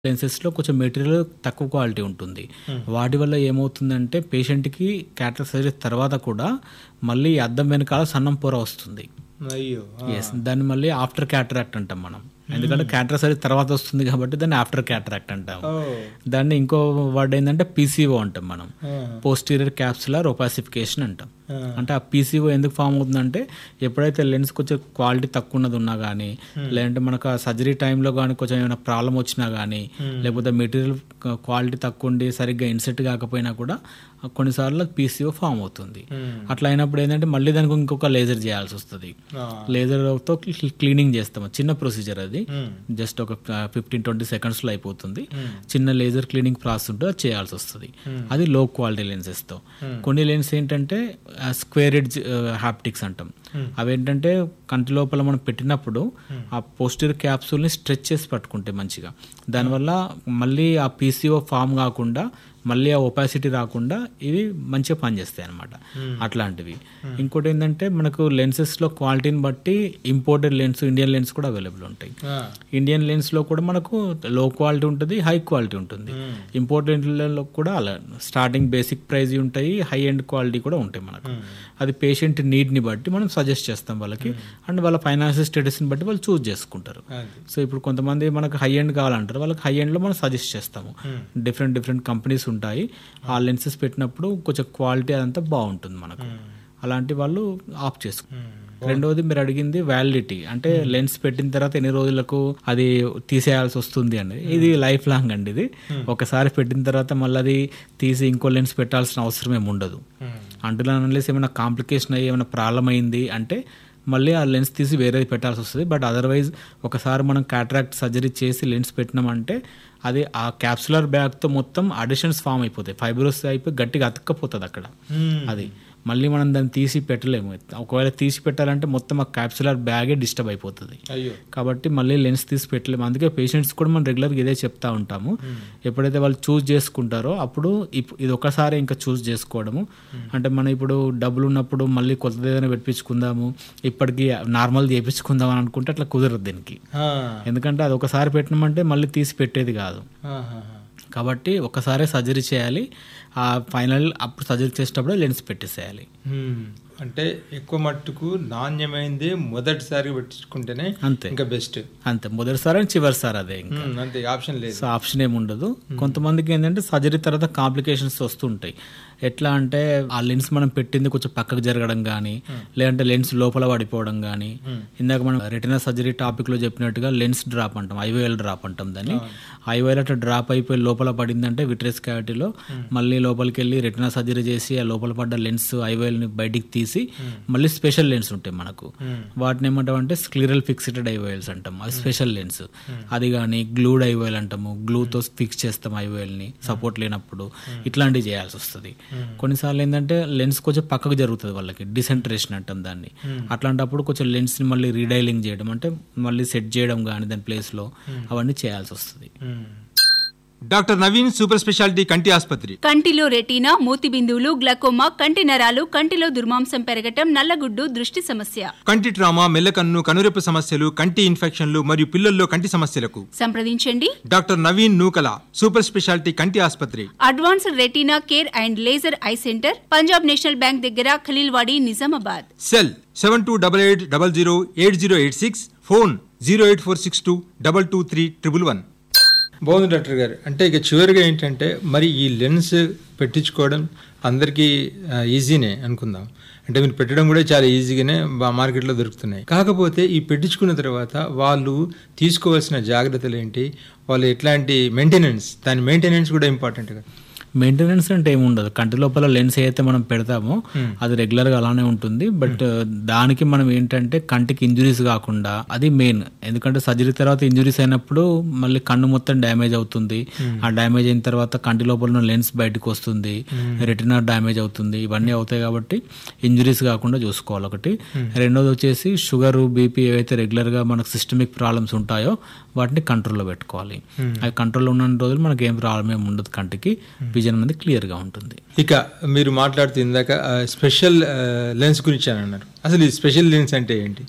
లెన్సెస్లో కొంచెం మెటీరియల్ తక్కువ క్వాలిటీ ఉంటుంది వాటి వల్ల ఏమవుతుందంటే పేషెంట్కి క్యాటరాక్ట్ సర్జరీ తర్వాత కూడా మళ్ళీ అద్దం వెనకాల సన్నం పొర వస్తుంది అయ్యో ఎస్ దాన్ని మళ్ళీ ఆఫ్టర్ క్యాటరాక్ట్ అంటాం మనం ఎందుకంటే క్యాటరాక్ట్ సర్జరీ తర్వాత వస్తుంది కాబట్టి దాన్ని ఆఫ్టర్ క్యాటరాక్ట్ అంటాం ఓ దాన్ని ఇంకో వర్డ్ ఏంటంటే పీసీఓ అంటాం మనం ఆ, పోస్టీరియర్ క్యాప్సులర్ ఒపాసిఫికేషన్ అంటాం ఆ, అంటే ఆ పీసీఓ ఎందుకు ఫామ్ అవుతుందంటే ఎప్పుడైతే లెన్స్ కొంచెం క్వాలిటీ తక్కువ ఉన్నది ఉన్నా కానీ లేదంటే మనకు ఆ సర్జరీ టైంలో కానీ కొంచెం ఏమైనా ప్రాబ్లం వచ్చినా కానీ లేకపోతే మెటీరియల్ క్వాలిటీ తక్కువ ఉండి సరిగ్గా ఇన్సెట్ కాకపోయినా కూడా కొన్నిసార్లు పీసీఓ ఫామ్ అవుతుంది ఉమ్, అట్లా అయినప్పుడు ఏంటంటే మళ్ళీ దానికి ఇంకొక లేజర్ చేయాల్సి వస్తుంది ఆ, లేజర్తో క్లీనింగ్ చేస్తాం చిన్న ప్రొసీజర్ అది ఉమ్, జస్ట్ ఒక ఫిఫ్టీన్ ట్వంటీ సెకండ్స్లో అయిపోతుంది ఉమ్, చిన్న లేజర్ క్లీనింగ్ ప్రాసెస్ ఉంటే అది చేయాల్సి వస్తుంది Hmm. అది లో క్వాలిటీ లెన్సెస్తో Hmm. కొన్ని లెన్స్ ఏంటంటే స్క్వేర్ ఎడ్జ్ హ్యాప్టిక్స్ అంటాం Hmm. అవేంటంటే కంటి లోపల మనం పెట్టినప్పుడు ఆ పోస్టర్ క్యాప్సూల్ని స్ట్రెచ్ చేసి పట్టుకుంటే మంచిగా దానివల్ల మళ్ళీ ఆ పీసీఓ ఫామ్ కాకుండా మళ్ళీ ఆ ఒపాసిటీ రాకుండా ఇవి మంచిగా పనిచేస్తాయి అనమాట Hmm. అట్లాంటివి ఇంకోటి ఏంటంటే మనకు లెన్సెస్లో క్వాలిటీని బట్టి ఇంపోర్టెడ్ లెన్స్ ఇండియన్ లెన్స్ కూడా అవైలబుల్ ఉంటాయి ఆ, ఇండియన్ లెన్స్లో కూడా మనకు లో క్వాలిటీ ఉంటుంది హై క్వాలిటీ ఉంటుంది ఉమ్, ఇంపోర్టెంట్లలో కూడా అలా స్టార్టింగ్ బేసిక్ ప్రైజ్ ఉంటాయి హై ఎండ్ క్వాలిటీ కూడా ఉంటాయి మనకు ఉమ్, అది పేషెంట్ నీడ్ని బట్టి మనం సజెస్ట్ చేస్తాం వాళ్ళకి అండ్ వాళ్ళ ఫైనాన్షియల్ స్టేటస్ని బట్టి వాళ్ళు చూస్ చేసుకుంటారు అది సో ఇప్పుడు కొంతమంది మనకు హై ఎండ్ కావాలంటారు వాళ్ళకి హై ఎండ్లో మనం సజెస్ట్ చేస్తాము ఉమ్, డిఫరెంట్ డిఫరెంట్ కంపెనీస్ ఉంటాయి ఆ లెన్సెస్ పెట్టినప్పుడు కొంచెం క్వాలిటీ అదంతా బాగుంటుంది మనకు ఉమ్, అలాంటి వాళ్ళు ఆఫ్ చేసుకుంటారు ఉమ్, రెండోది మీరు అడిగింది వ్యాలిడిటీ అంటే లెన్స్ పెట్టిన తర్వాత ఎన్ని రోజులకు అది తీసేయాల్సి వస్తుంది అండి ఇది లైఫ్ లాంగ్ అండి ఇది ఒకసారి పెట్టిన తర్వాత మళ్ళీ అది తీసి ఇంకో లెన్స్ పెట్టాల్సిన అవసరం ఏమి ఉండదు ఉమ్, అంటున్నా అనలేసి ఏమైనా కాంప్లికేషన్ అయ్యి ఏమైనా ప్రాబ్లం అయింది అంటే మళ్ళీ ఆ లెన్స్ తీసి వేరేది పెట్టాల్సి వస్తుంది బట్ అదర్వైజ్ ఒకసారి మనం కాట్రాక్ట్ సర్జరీ చేసి లెన్స్ పెట్టినామంటే అది ఆ క్యాప్సులర్ బ్యాగ్తో మొత్తం అడిషన్స్ ఫామ్ అయిపోతాయి ఫైబ్రోస్ అయిపోయి గట్టిగా అతుక్కపోతుంది అక్కడ ఉమ్, అది మళ్ళీ మనం దాన్ని తీసి పెట్టలేము ఒకవేళ తీసి పెట్టాలంటే మొత్తం ఆ క్యాప్సులర్ బ్యాగే డిస్టర్బ్ అయిపోతుంది అయ్యో కాబట్టి మళ్ళీ లెన్స్ తీసి పెట్టలేము అందుకే పేషెంట్స్ కూడా మనం రెగ్యులర్గా ఇదే చెప్తా ఉంటాము ఎప్పుడైతే వాళ్ళు చూస్ చేసుకుంటారో అప్పుడు ఇప్- ఇది ఒకసారి ఇంకా చూస్ చేసుకోవడము అంటే మనం ఇప్పుడు డబ్బులు ఉన్నప్పుడు మళ్ళీ కొత్తది ఏదైనా పెట్టించుకుందాము ఇప్పటికి నార్మల్ చేయించుకుందాం అని అనుకుంటే అట్లా కుదరదు దీనికి ఆ, ఎందుకంటే అది ఒకసారి పెట్టినామంటే మళ్ళీ తీసి పెట్టేది కాదు ఆహాహా. కాబట్టి ఒకసారే సర్జరీ చేయాలి ఆ ఫైనల్ అప్పుడు సర్జరీ చేసేటప్పుడు లెన్స్ పెట్టేసేయాలి ఉమ్, అంటే ఎక్కువ మట్టుకు నాణ్యమైంది మొదటిసారి పెట్టించుకుంటేనే అంతే ఇంకా బెస్ట్ అంతే మొదటిసారి అండ్ చివరిసారి అదే ఇంకా అంతే ఆప్షన్ లేదు సో ఆప్షన్ ఏమి ఉండదు కొంతమందికి ఏంటంటే సర్జరీ తర్వాత కాంప్లికేషన్స్ వస్తుంటాయి ఎట్లా అంటే ఆ లెన్స్ మనం పెట్టింది కొంచెం పక్కకు జరగడం కానీ లేదంటే లెన్స్ లోపల పడిపోవడం కానీ ఇందాక మనం రెటినా సర్జరీ టాపిక్ లో చెప్పినట్టుగా లెన్స్ డ్రాప్ అంటాం ఐవైఎల్ డ్రాప్ అంటాం దాన్ని ఐవైఎల్ అట్లా డ్రాప్ అయిపోయి లోపల పడిందంటే విట్రెస్ క్యావిటీలో మళ్ళీ లోపలికి వెళ్ళి రెటినా సర్జరీ చేసి ఆ లోపల పడ్డ లెన్స్ ఐవైఎల్ ని బయటికి తీసి మళ్ళీ స్పెషల్ లెన్స్ ఉంటాయి మనకు ఉమ్, వాటిని ఏమంటాం అంటే స్క్లిరల్ ఫిక్స్డ్ ఐవైల్స్ అంటాం అది స్పెషల్ లెన్స్ అది కానీ గ్లూడ్ ఐవైల్ అంటాము గ్లూతో ఫిక్స్ చేస్తాం ఐవైల్ ని సపోర్ట్ లేనప్పుడు ఇట్లాంటివి చేయాల్సి వస్తుంది కొన్నిసార్లు ఏంటంటే లెన్స్ కొంచెం పక్కకు జరుగుతుంది వాళ్ళకి డిసెంట్రేషన్ అంటాం దాన్ని అట్లాంటప్పుడు కొంచెం లెన్స్ ని మళ్ళీ రీడైలింగ్ చేయడం అంటే మళ్ళీ సెట్ చేయడం కానీ దాని ప్లేస్ లో అవన్నీ చేయాల్సి వస్తుంది ఉమ్. డాక్టర్ నవీన్ సూపర్ స్పెషాలిటీ కంటి ఆసుపత్రి కంటిలో రెటీనా మూతి బిందువులు గ్లకోమా కంటి నరాలు కంటిలో దుర్మాంసం పెరగటం నల్లగుడ్డు దృష్టి సమస్య కంటి ట్రామా మెల్లకన్ను కనురెప్ప సమస్యలు కంటి ఇన్ఫెక్షన్లు మరియు పిల్లల్లో కంటి సమస్యలకు సంప్రదించండి doctor Naveen Nukala super speciality కంటి ఆసుపత్రి advanced retina care and laser eye centre Punjab National Bank దగ్గర Khaleelwadi Nizamabad cell seven two double eight double zero eight zero eight six phone zero eight four six two double two three triple one బాగుంది doctor గారు అంటే ఇక చివరిగా ఏంటంటే మరి ఈ lens పెట్టించుకోవడం అందరికీ ఆ, ఈజీనే అనుకుందాం అంటే మీరు పెట్టడం కూడా చాలా ఈజీగానే బా- మార్కెట్లో దొరుకుతున్నాయి కాకపోతే ఈ పెట్టించుకున్న తర్వాత వాళ్ళు తీసుకోవాల్సిన జాగ్రత్తలు ఏంటి వాళ్ళు ఎట్లాంటి మెయింటెనెన్స్ దాని మెయింటెనెన్స్ కూడా ఇంపార్టెంట్ కదా మెయింటెనెన్స్ అంటే ఏమి ఉండదు కంటి లోపల లెన్స్ ఏదైతే మనం పెడతామో అది రెగ్యులర్ గా అలానే ఉంటుంది బట్ దానికి మనం ఏంటంటే కంటికి ఇంజురీస్ కాకుండా అది మెయిన్ ఎందుకంటే సర్జరీ తర్వాత ఇంజురీస్ అయినప్పుడు మళ్ళీ కన్ను మొత్తం డ్యామేజ్ అవుతుంది ఆ డ్యామేజ్ అయిన తర్వాత కంటి లోపల ఉన్న లెన్స్ బయటకు వస్తుంది రెటినా డ్యామేజ్ అవుతుంది ఇవన్నీ అవుతాయి కాబట్టి ఇంజురీస్ కాకుండా చూసుకోవాలి ఒకటి రెండోది వచ్చేసి షుగర్ బీపీ ఏవైతే రెగ్యులర్ గా మనకు సిస్టమిక్ ప్రాబ్లమ్స్ ఉంటాయో వాటిని కంట్రోల్లో పెట్టుకోవాలి అవి కంట్రోల్లో ఉన్న రోజులు మనకి ఏం ప్రాబ్లం ఏమి ఉండదు కంటికి విజన్ అనేది క్లియర్ గా ఉంటుంది ఇక మీరు మాట్లాడుతూ ఇందాక ఆ, స్పెషల్ ఆ, లెన్స్ గురించి అని అన్నారు అసలు ఈ స్పెషల్ లెన్స్ అంటే ఏంటి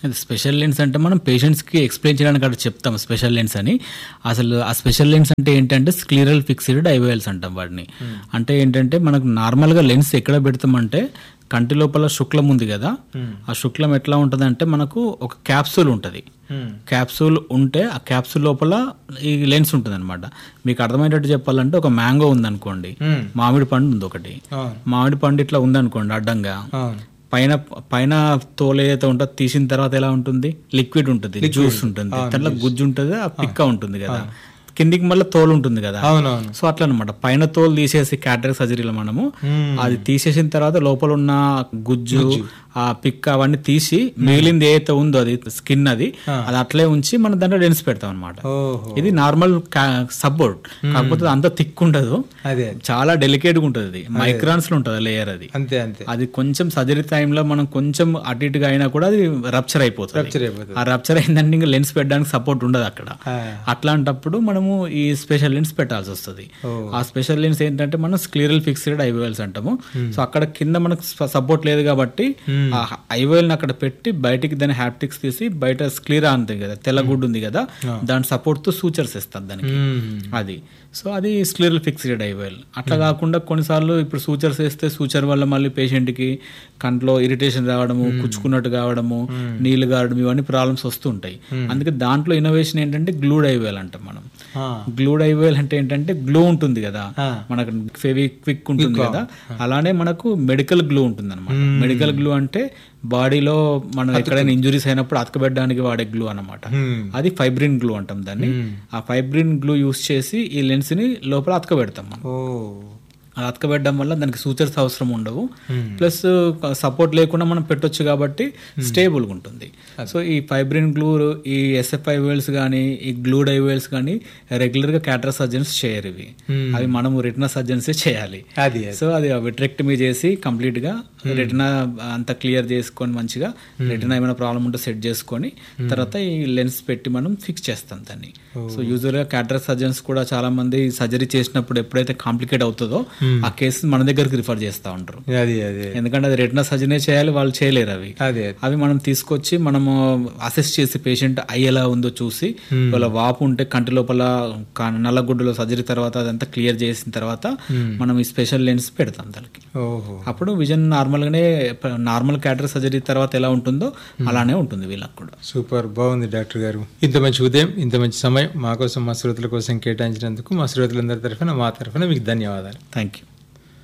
అది స్పెషల్ లెన్స్ అంటే మనం పేషెంట్స్కి ఎక్స్ప్లెయిన్ చేయడానికి అక్కడ చెప్తాం స్పెషల్ లెన్స్ అని అసలు ఆ స్పెషల్ లెన్స్ అంటే ఏంటంటే స్క్లీరల్ ఫిక్స్డ్ ఐవైల్స్ అంటాం వాటిని అంటే ఏంటంటే మనకు నార్మల్గా లెన్స్ ఎక్కడ పెడతామంటే కంటి లోపల శుక్లం ఉంది కదా ఆ శుక్లం ఎట్లా ఉంటుంది అంటే మనకు ఒక క్యాప్సూల్ ఉంటుంది క్యాప్సూల్ ఉంటే ఆ క్యాప్సూల్ లోపల ఈ లెన్స్ ఉంటుంది అనమాట మీకు అర్థమయ్యేటట్టు చెప్పాలంటే ఒక మ్యాంగో ఉందనుకోండి మామిడి పండు ఉంది ఒకటి అవును మామిడి పండు ఇట్లా ఉందనుకోండి అడ్డంగా అవును పైన పైన తోలు ఏదైతే ఉంటుందో తీసిన తర్వాత ఎలా ఉంటుంది లిక్విడ్ ఉంటుంది జ్యూస్ ఉంటుంది దాంట్లో గుజ్జు ఉంటుంది ఆ పిక్క ఉంటుంది కదా కిందికి మళ్ళీ తోలు ఉంటుంది కదా అవునవును సో అట్లా అనమాట పైన తోలు తీసేసి క్యాటరిక్ సర్జరీలో మనము మ్మ్. అది తీసేసిన తర్వాత లోపల ఉన్న గుజ్జు ఆ పిక్ అవన్నీ తీసి మిగిలింది ఏదైతే ఉందో అది స్కిన్ అది అది అట్లే ఉంచి మనం దాంట్లో లెన్స్ పెడతాం అనమాట ఓహో ఇది నార్మల్ సపోర్ట్ కాకపోతే అంత థిక్ ఉండదు అదే చాలా డెలికేట్ గా ఉంటుంది అది మైక్రాన్స్ లో ఉంటుంది లేయర్ అది అంతే అంతే అది కొంచెం సర్జరీ టైంలో మనం కొంచెం అటు ఇటుగా అయినా కూడా అది రప్చర్ అయిపోతుంది రప్చర్ అయిపోతుంది ఆ రప్చర్ అయిందంటే ఇంకా లెన్స్ పెట్టడానికి సపోర్ట్ ఉండదు అక్కడ ఆ. అట్లాంటప్పుడు మనము ఈ స్పెషల్ లెన్స్ పెట్టాల్సి వస్తుంది ఓ. ఆ స్పెషల్ లెన్స్ ఏంటంటే మనం స్క్లీరల్ ఫిక్స్డ్ ఐవైల్స్ అంటాము సో అక్కడ కింద మనకు సపోర్ట్ లేదు కాబట్టి ఆ ఐవైల్ అక్కడ పెట్టి బయటికి దాని హ్యాప్టిక్స్ తీసి బయట స్క్లీరా అంతే కదా తెల్లగుడ్డు ఉంది కదా దాని సపోర్ట్ తో సూచర్స్ ఇస్తారు దానికి మ్మ్. అది సో అది స్క్లీరల్ ఫిక్స్డ్ ఐవైల్ అట్లా కాకుండా కొన్నిసార్లు ఇప్పుడు సూచర్స్ వేస్తే సూచర్ వల్ల మళ్ళీ పేషెంట్కి కంట్లో ఇరిటేషన్ రావడము కుచ్చుకున్నట్టు కావడము నీళ్లు కావడం ఇవన్నీ ప్రాబ్లమ్స్ వస్తుంటాయి అందుకే దాంట్లో ఇన్నోవేషన్ ఏంటంటే గ్లూడ్ ఐవైల్ అంటాం మనం ఆ. గ్లూడ్ ఐవైల్ అంటే ఏంటంటే గ్లో ఉంటుంది కదా ఆ. మనకు ఫెవి క్విక్ ఉంటుంది కదా అలానే మనకు మెడికల్ గ్లూ ఉంటుంది అనమాట మెడికల్ గ్లూ అంటే బాడీలో మనం ఎక్కడైనా ఇంజురీస్ అయినప్పుడు అతకబెట్టడానికి వాడే గ్లూ అన్నమాట మ్మ్. అది ఫైబ్రిన్ గ్లూ అంటాం దాన్ని ఆ ఫైబ్రిన్ గ్లూ యూస్ చేసి ఈ లెన్స్ ని లోపల అతకబెడతాం మనం ఓ అది అతకబెట్టడం వల్ల దానికి సూచర్స్ అవసరం ఉండవు ప్లస్ సపోర్ట్ లేకుండా మనం పెట్టొచ్చు కాబట్టి స్టేబుల్గా ఉంటుంది సో ఈ ఫైబ్రిన్ గ్లూ ఈ ఎస్ఎఫ్ఐ వేల్స్ కానీ ఈ గ్లూడ్ ఐవేల్స్ కానీ రెగ్యులర్గా క్యాటరా సర్జన్స్ చేయరు ఇవి అవి మనము రిటనా సర్జన్సే చేయాలి అది అది. సో అది విట్రెక్టమీ చేసి కంప్లీట్ గా రెటినా అంతా క్లియర్ చేసుకొని మంచిగా రెటినా ఏమైనా ప్రాబ్లం ఉంటే సెట్ చేసుకొని తర్వాత ఈ లెన్స్ పెట్టి మనం ఫిక్స్ చేస్తాం దాన్ని సో యూజువల్ గా క్యాటరాక్ట్ సర్జన్స్ కూడా చాలా మంది సర్జరీ చేసినప్పుడు ఎప్పుడైతే కాంప్లికేట్ అవుతుందో ఆ కేసు మన దగ్గరికి రిఫర్ చేస్తూ ఉంటారు అది అదే ఎందుకంటే అది రెటినా సర్జనే చేయాలి వాళ్ళు చేయలేరు అవి అదే అవి మనం తీసుకొచ్చి మనము అసెస్ చేసి పేషెంట్ ఐ ఎలా ఉందో చూసి వాళ్ళ వాపు ఉంటే కంటి లోపల క- నల్లగుడ్డలో సర్జరీ తర్వాత అదంతా క్లియర్ చేసిన తర్వాత మనం ఈ స్పెషల్ లెన్స్ పెడతాం దానికి ఓహో అప్పుడు విజన్ నార్మల్ గానే నార్మల్ క్యాటర్ సర్జరీ తర్వాత ఎలా ఉంటుందో అలానే ఉంటుంది వీళ్ళకి కూడా సూపర్ బాగుంది డాక్టర్ గారు ఇంత మంచి ఉదయం ఇంత మంచి సమయం మా కోసం మా శ్రోతల కోసం కేటాయించినందుకు మా శ్రోతలందరి తరఫున మా తరఫున మీకు ధన్యవాదాలు థ్యాంక్ యూ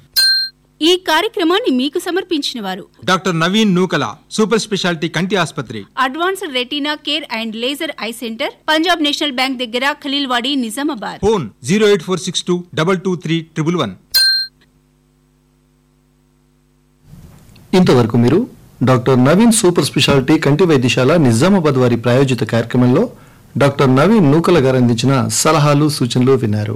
ఈ కార్యక్రమాన్ని మీకు సమర్పించిన వారు doctor Naveen Nukala super speciality కంటి ఆసుపత్రి advanced retina care and laser eye centre Punjab National Bank దగ్గర Khaleelwadi Nizamabad phone zero eight four six two double two three triple one ఇంతవరకు మీరు డాక్టర్ నవీన్ సూపర్ స్పెషాలిటీ కంటి వైద్యశాల నిజామాబాద్ వారి ప్రాయోజిత కార్యక్రమంలో డాక్టర్ నవీన్ నూకల గారు అందించిన సలహాలు సూచనలు విన్నారు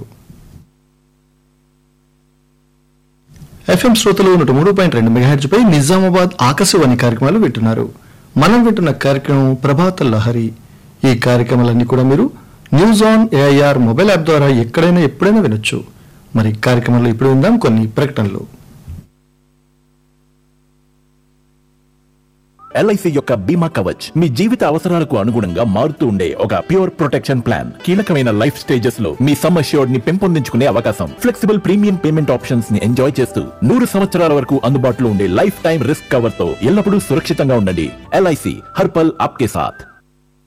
ఎఫ్ఎం శ్రోతలు నూట మూడు పాయింట్ రెండు మెగాహెడ్జ్ పై నిజామాబాద్ ఆకాశవాణి కార్యక్రమాలు వింటున్నారు మనం వింటున్న కార్యక్రమం ప్రభాత లహరి ఈ కార్యక్రమాలన్నీ కూడా మీరు news on AIR mobile app ద్వారా ఎక్కడైనా ఎప్పుడైనా వినొచ్చు మరి కార్యక్రమంలో ఇప్పుడు విందాం కొన్ని ప్రకటనలు ఎల్ఐసి యొక్క బీమా కవచ్ మీ జీవిత అవసరాలకు అనుగుణంగా మారుతూ ఉండే ఒక ప్యూర్ ప్రొటెక్షన్ ప్లాన్ కీలకమైన లైఫ్ స్టేజెస్ లో మీ సమ్ అష్యూర్డ్ ని పెంపొందించుకునే అవకాశం ఫ్లెక్సిబుల్ ప్రీమియం పేమెంట్ ఆప్షన్స్ ని ఎంజాయ్ చేస్తూ నూరు సంవత్సరాల వరకు అందుబాటులో ఉండే లైఫ్ టైం రిస్క్ కవర్ తో ఎల్లప్పుడూ సురక్షితంగా ఉండండి ఎల్ఐసి హర్పల్ ఆప్కే సాథ్